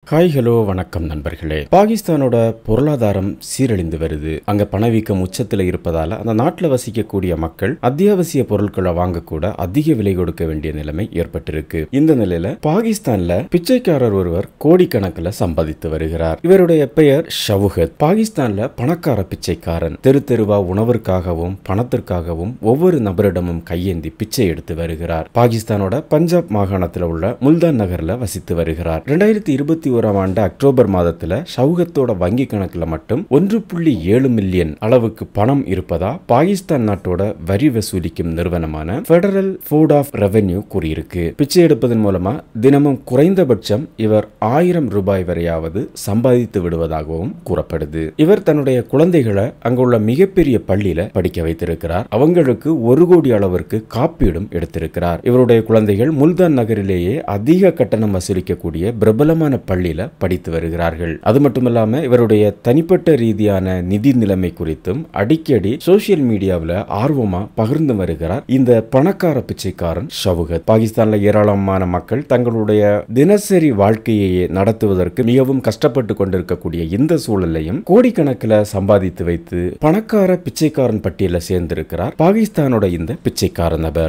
hi hello வணக்கம் நண்பர்களே பாகிஸ்தானோட பொருளாதாரம் சீரழிந்து வருது அங்க பணவீக்கம் உச்சத்துல இருப்பதால அந்த நாட்டில் வசிக்கக்கூடிய மக்கள் அத்தியாவசிய பொருட்களை வாங்கக்கூட அதிக விலை கொடுக்க வேண்டிய நிலைமை ஏற்பட்டிருக்கு இந்த நிலையில பாகிஸ்தான்ல பிச்சைக்காரர் ஒருவர் கோடிக்கணக்கில் சம்பாதித்து வருகிறார் இவருடைய பெயர் ஷவுகத் பாகிஸ்தான்ல பணக்கார பிச்சைக்காரன் தெரு தெருவா உணவிற்காகவும் பணத்திற்காகவும் ஒவ்வொரு நபரிடமும் கையேந்தி பிச்சை எடுத்து வருகிறார் பாகிஸ்தானோட பஞ்சாப் மாகாணத்தில் உள்ள முல்தான் நகர்ல வசித்து வருகிறார் ரெண்டாயிரத்தி இருபத்தி ஓராம் ஆண்டு அக்டோபர் மாதத்துல ஷவுகத்தோட வங்கி கணக்குல மட்டும் ஒன்று புள்ளி ஏழு மில்லியன் அளவுக்கு பணம் இருப்பதா பாகிஸ்தான் நாட்டோட வரி வசூலிக்கும் நிறுவனமான பெடரல் ஃபுட் ஆஃப் ரெவென்யூ கூறியிருக்கு பிச்சை எடுப்பதன் மூலமா தினமும் குறைந்தபட்சம் இவர் ஆயிரம் ரூபாய் வரையாவது சம்பாதித்து விடுவதாகவும் கூறப்படுது இவர் தன்னுடைய குழந்தைகளை அங்குள்ள மிகப்பெரிய பள்ளியில படிக்க வைத்திருக்கிறார் அவங்களுக்கு ஒரு கோடி அளவிற்கு காப்பீடும் எடுத்திருக்கிறார் இவருடைய குழந்தைகள் முல்தான் நகரிலேயே அதிக கட்டணம் வசூலிக்கக்கூடிய பிரபலமான பள்ளியில படித்து வருகிறார்கள் அது மட்டுமல்லாம இவருடைய தனிப்பட்ட ரீதியான நிதி நிலைமை குறித்தும் அடிக்கடி சோசியல் மீடியாவில் ஆர்வமா பகிர்ந்து வருகிறார் இந்த பணக்கார பிச்சைக்காரன் ஷவுகத் பாகிஸ்தான்ல ஏராளமான மக்கள் தங்களுடைய தினசரி வாழ்க்கையை நடத்துவதற்கு மிகவும் கஷ்டப்பட்டு கொண்டிருக்கக்கூடிய இந்த சூழலையும் கோடிக்கணக்கில் சம்பாதித்து வைத்து பணக்கார பிச்சைக்காரன் பட்டியலில் சேர்ந்திருக்கிறார் பாகிஸ்தானோட இந்த பிச்சைக்கார நபர்